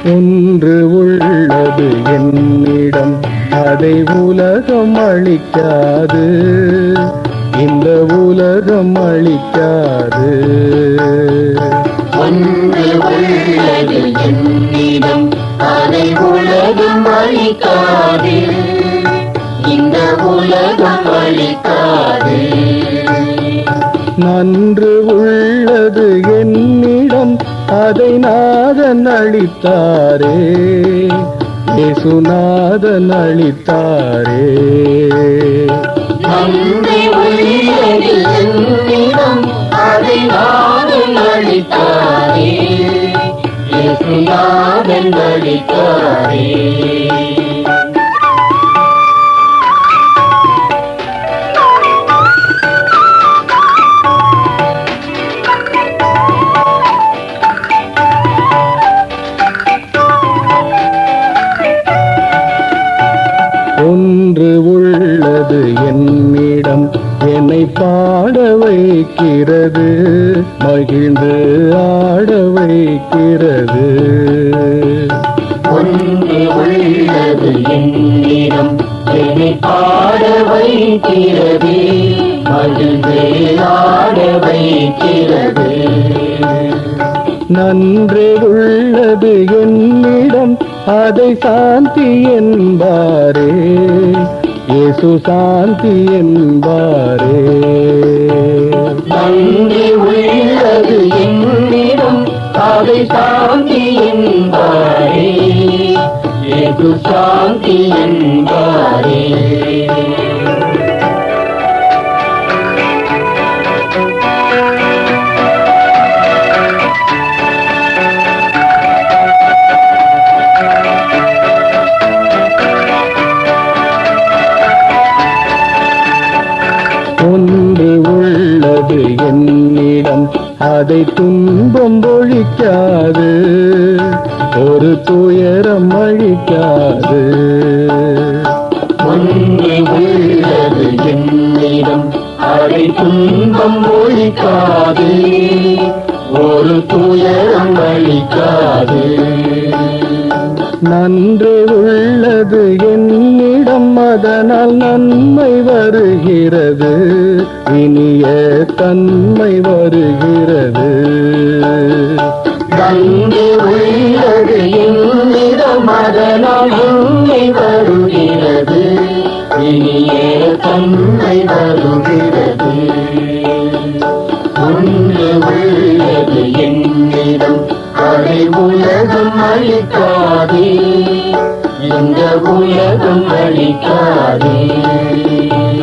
ஒன்று உள்ளது என்னிடம் அதை உலகம் அளிக்காது இந்த உலகம் அளிக்காது ஒன்று உள்ளது என்னிடம் அதை உலகம் அளிக்காது இந்த உலகம் அளிக்காது நன்று உள்ளது என்னிடம் அதை நாதன் அளித்தாரே இயேசுநாதன் அளித்தாரே நன்றி உள்ளது என்னிடம் அதை நாதன் அளித்தாரே இயேசுநாதன் அளித்தாரே ஒன்று உள்ளது என்னிடம் என்னை பாட வைக்கிறது மகிழ்ந்து ஆட வைக்கிறது ஒன்று உள்ளது என்னிடம் என்னை பாட வைக்கிறது மகிழ்ந்து ஆட வைக்கிறது நன்றே உள்ளது என்னிடம் அதை சாந்தி என்பாரே இயேசு சாந்தி என்பாரே நன்றி உள்ளது என்னிடம் அதை சாந்தி என்பாரே ஏது சாந்தி என்பாரே ஒன்று உள்ளது என்னிடம் அதை துன்பம் ஒழிக்காது ஒரு துயரம் அழிக்காது ஒன்று உள்ளது என்னிடம் அதை துன்பம் ஒழிக்காது ஒரு துயரம் அளிக்காது நன்று உள்ளது என்னிடம் அதனால் நன்மை வருகிறது இனிய தன்மை வருகிறது நன்றி உள்ளது என்னிடம் அதனால் உண்மை வருகிறது இனிய தன்மை வருகிறது ஒன்று உள்ளது என்னிடம் அதை உலகம் அளிக்காதே இந்த உலகம் அளிக்காதே